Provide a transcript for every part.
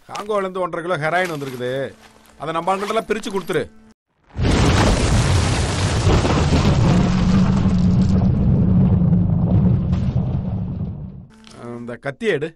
காங்கோலேருந்து ஒன்றரை kilo heroin வந்திருக்குது அதை நம்ம ஆண்கிட்டலாம் பிரித்து கொடுத்துரு அஹ், இந்த கத்தியை எடு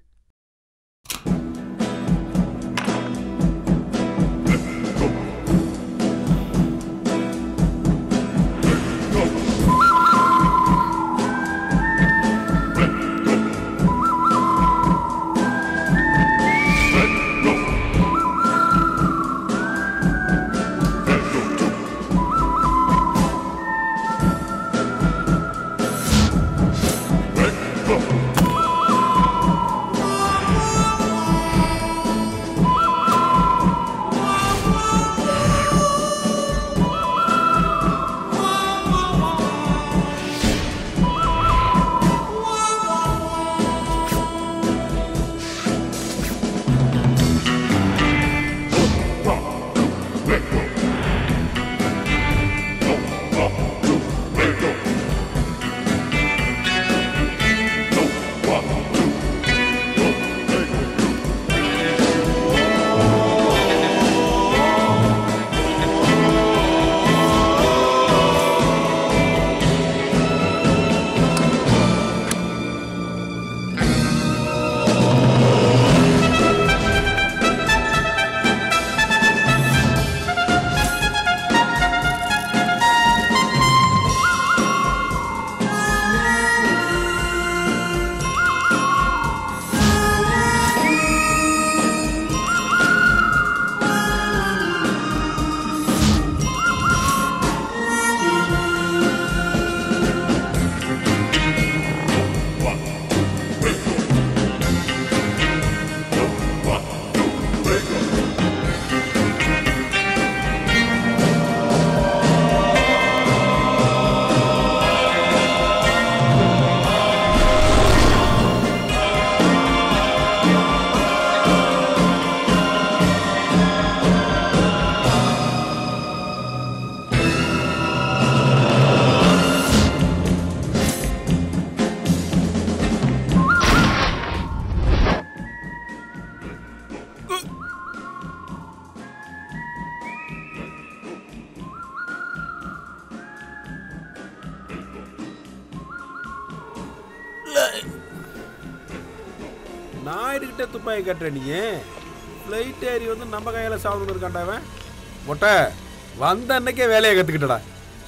நாயுடுகிட்ட துப்பாக்கி கட்டுற நீ ஃப்ளைட் ஏறி வந்து நம்ம கையில் சாப்பிட்டு இருக்காண்டாவன் மொட்டை வந்த அன்னைக்கே வேலையை கற்றுக்கிட்டடா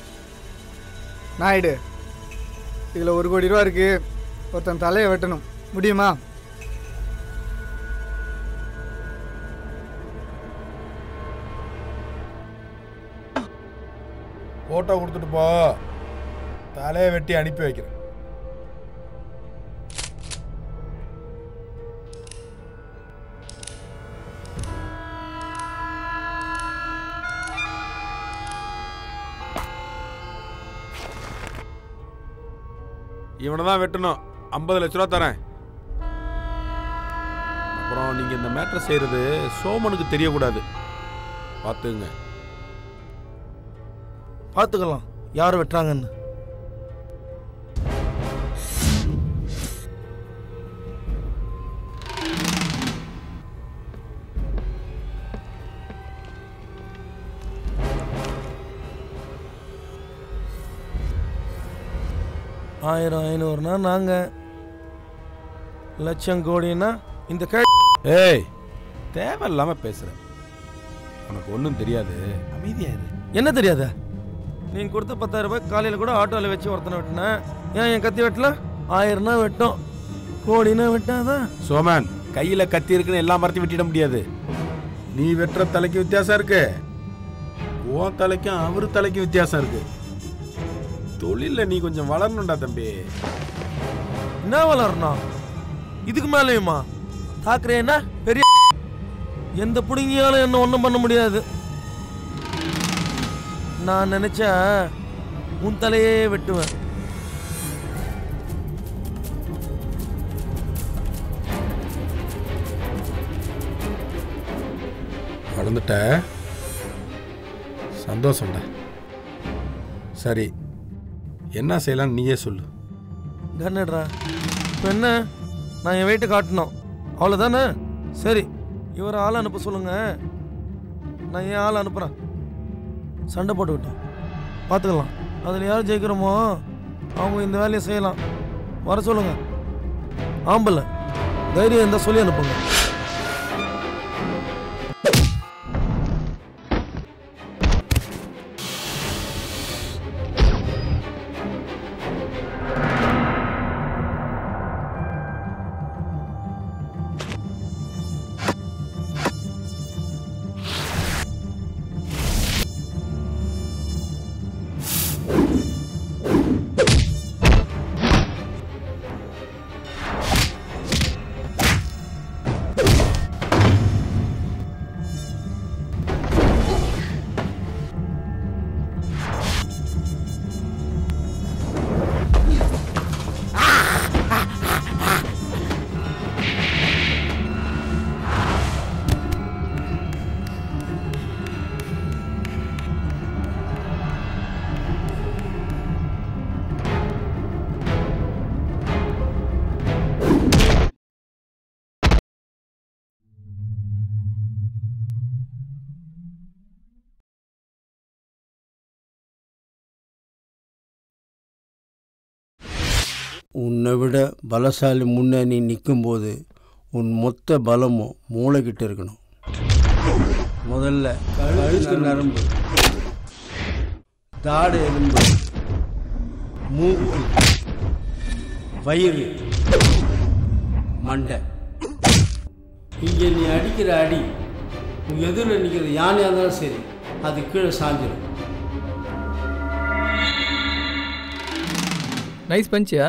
நாயுடு இதில் ஒரு கோடி ரூபா இருக்கு ஒருத்தன் தலையை வெட்டணும் முடியுமா ஃபோட்டோ கொடுத்துட்டு போ தலையை வெட்டி அனுப்பி வைக்கிறேன் இவனை தான் வெட்டணும் ஐம்பது லட்ச ரூபா தரேன் அப்புறம் நீங்கள் இந்த மேட்ரை செய்கிறது சோமனுக்கு தெரியக்கூடாது பார்த்துங்க பார்த்துக்கலாம் யார் வெட்டுறாங்கன்னு ஆயிரம் ஐநூறுனா நாங்கள் லட்சம் கோடினா இந்த கே ஏய் தேவையில்லாம பேசுற உனக்கு ஒன்றும் தெரியாது அமைதியா இரு என்ன தெரியாத நீங்கள் கொடுத்த பத்தாயிரம் ரூபாய் காலையில் கூட ஆட்டோவில் வச்சு ஒருத்தனை வெட்டினேன் ஏன் என் கத்தி வெட்டல ஆயிரம்னா வெட்டும் கோடினா வெட்டாதான் சோமன் கையில கத்தி இருக்குன்னு எல்லா மரத்தையும் வெட்டிட முடியாது நீ வெட்டுற தலைக்கு வித்தியாசம் இருக்கு உன் தலைக்கும் அவர் தலைக்கும் வித்தியாசம் இருக்கு தொழில்ல நீ கொஞ்சம் வளரணும்டா தம்பி என்ன வளரணும் இதுக்கு மேலேயுமா தாக்குறேன்னா பெரிய எந்த புடுங்கியாலும் என்ன ஒன்றும் பண்ண முடியாது நான் நினைச்சா உன் தலையே வெட்டுவேன் வளர்ந்துட்ட சந்தோஷம்டா சரி என்ன செய்யலாம் நீயே சொல்லு கன்னட்ரா இப்போ என்ன நான் என் வெயிட்டை காட்டணும் அவ்வளோதானே சரி இவர் ஆள் அனுப்ப சொல்லுங்க நான் ஏன் ஆள் அனுப்புகிறேன் சண்டை போட்டுக்கிட்டோம் பார்த்துக்கலாம் அதில் யார் ஜெயிக்கிறோமோ அவங்க இந்த வேலையை செய்யலாம் வர சொல்லுங்க ஆம்பளை தைரியம் இருந்தால் சொல்லி அனுப்புங்க உன்னை விட பலசாலி முன்னே நீ நிற்கும்போது உன் மொத்த பலமும் மூளைக்கிட்ட இருக்கணும் முதல்ல கழுத்து நரம்பு தாடு எலும்பு மூக்கு வயிறு மண்டை இங்கே நீ அடிக்கிற அடி உன் எதிரில் நிற்கிற யானையாக இருந்தாலும் சரி அது கீழே சாஞ்சிடும் நைஸ் பஞ்சியா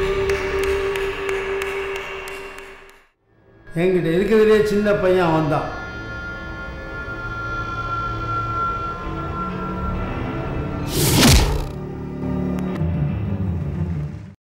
என்கிட்ட இருக்கிறதுலே சின்ன பையன் அவன் தான்